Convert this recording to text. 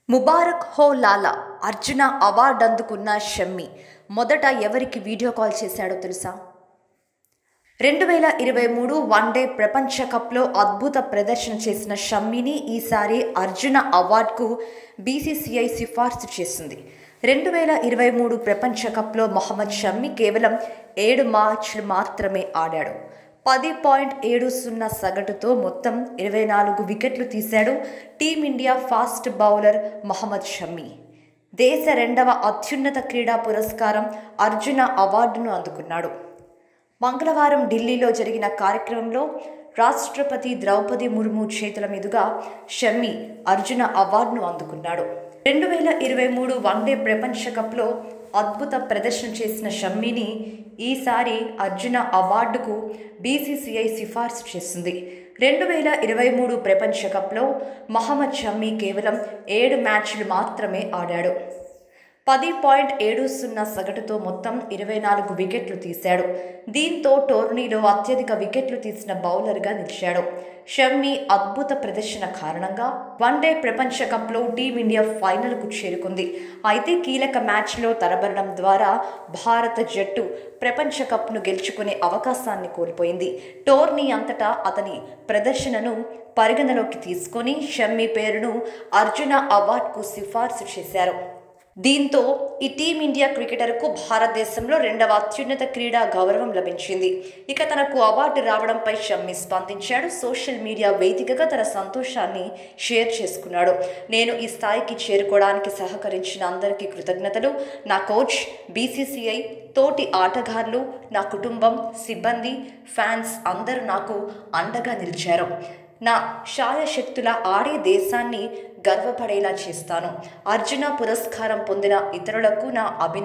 ముబారక్ హో లాలా అర్జున అవార్డు అందుకున్న షమ్మి మొదట ఎవరికి వీడియో కాల్ చేశాడో తెలుసా రెండు వేల ఇరవై మూడు వన్డే ప్రపంచ కప్లో అద్భుత ప్రదర్శన చేసిన షమ్మిని ఈసారి అర్జున అవార్డుకు బీసీసీఐ సిఫార్సు చేసింది రెండు వేల ఇరవై మూడు ప్రపంచ కప్లో మొహమ్మద్ షమ్మి కేవలం ఏడు మ్యాచ్లు మాత్రమే ఆడాడు పది పాయింట్ ఏడు సున్నా సగటుతో మొత్తం ఇరవై నాలుగు వికెట్లు తీశాడు team India fast bowler Mohammed Shami దేశ రెండవ అత్యున్నత క్రీడా పురస్కారం అర్జున అవార్డును అందుకున్నాడు మంగళవారం ఢిల్లీలో జరిగిన కార్యక్రమంలో రాష్ట్రపతి ద్రౌపది ముర్ము చేతుల మీదుగా షమ్మి అర్జున అవార్డును అందుకున్నాడు రెండు వేల ఇరవై మూడు వన్డే ప్రపంచ కప్లో అద్భుత ప్రదర్శన చేసిన షమ్మిని ఈసారి అర్జున అవార్డుకు బీసీసీఐ సిఫార్సు చేసింది రెండు వేల ఇరవై మూడు ప్రపంచ కప్లో మహమ్మద్ షమ్మి కేవలం ఏడు మ్యాచ్లు మాత్రమే ఆడాడు పది పాయింట్ ఏడు సున్నా సగటుతో మొత్తం ఇరవై నాలుగు వికెట్లు తీశాడు దీంతో టోర్నీలో అత్యధిక వికెట్లు తీసిన బౌలర్గా నిలిచాడు షమ్మి అద్భుత ప్రదర్శన కారణంగా వన్డే ప్రపంచ కప్లో టీమిండియా ఫైనల్కు చేరుకుంది అయితే కీలక మ్యాచ్లో తరబడడం ద్వారా భారత జట్టు ప్రపంచ కప్ను గెలుచుకునే అవకాశాన్ని కోల్పోయింది టోర్నీ అంతటా అతని ప్రదర్శనను పరిగణలోకి తీసుకొని షమ్మి పేరును అర్జున అవార్డుకు సిఫార్సు చేశారు దీంతో ఈ టీమిండియా క్రికెటర్కు భారతదేశంలో రెండవ అత్యున్నత క్రీడా గౌరవం లభించింది ఇక తనకు అవార్డు రావడంపై షమ్మి స్పందించాడు సోషల్ మీడియా వేదికగా తన సంతోషాన్ని షేర్ చేసుకున్నాడు నేను ఈ స్థాయికి చేరుకోవడానికి సహకరించిన అందరికీ కృతజ్ఞతలు నా కోచ్ బీసీసీఐ తోటి ఆటగాళ్లు నా కుటుంబం సిబ్బంది ఫ్యాన్స్ అందరూ నాకు అండగా నిలిచారు నా శాయశక్తుల ఆడే దేశాన్ని గర్వపడేలా చేస్తాను అర్జున పురస్కారం పొందిన ఇతరులకు నా అభి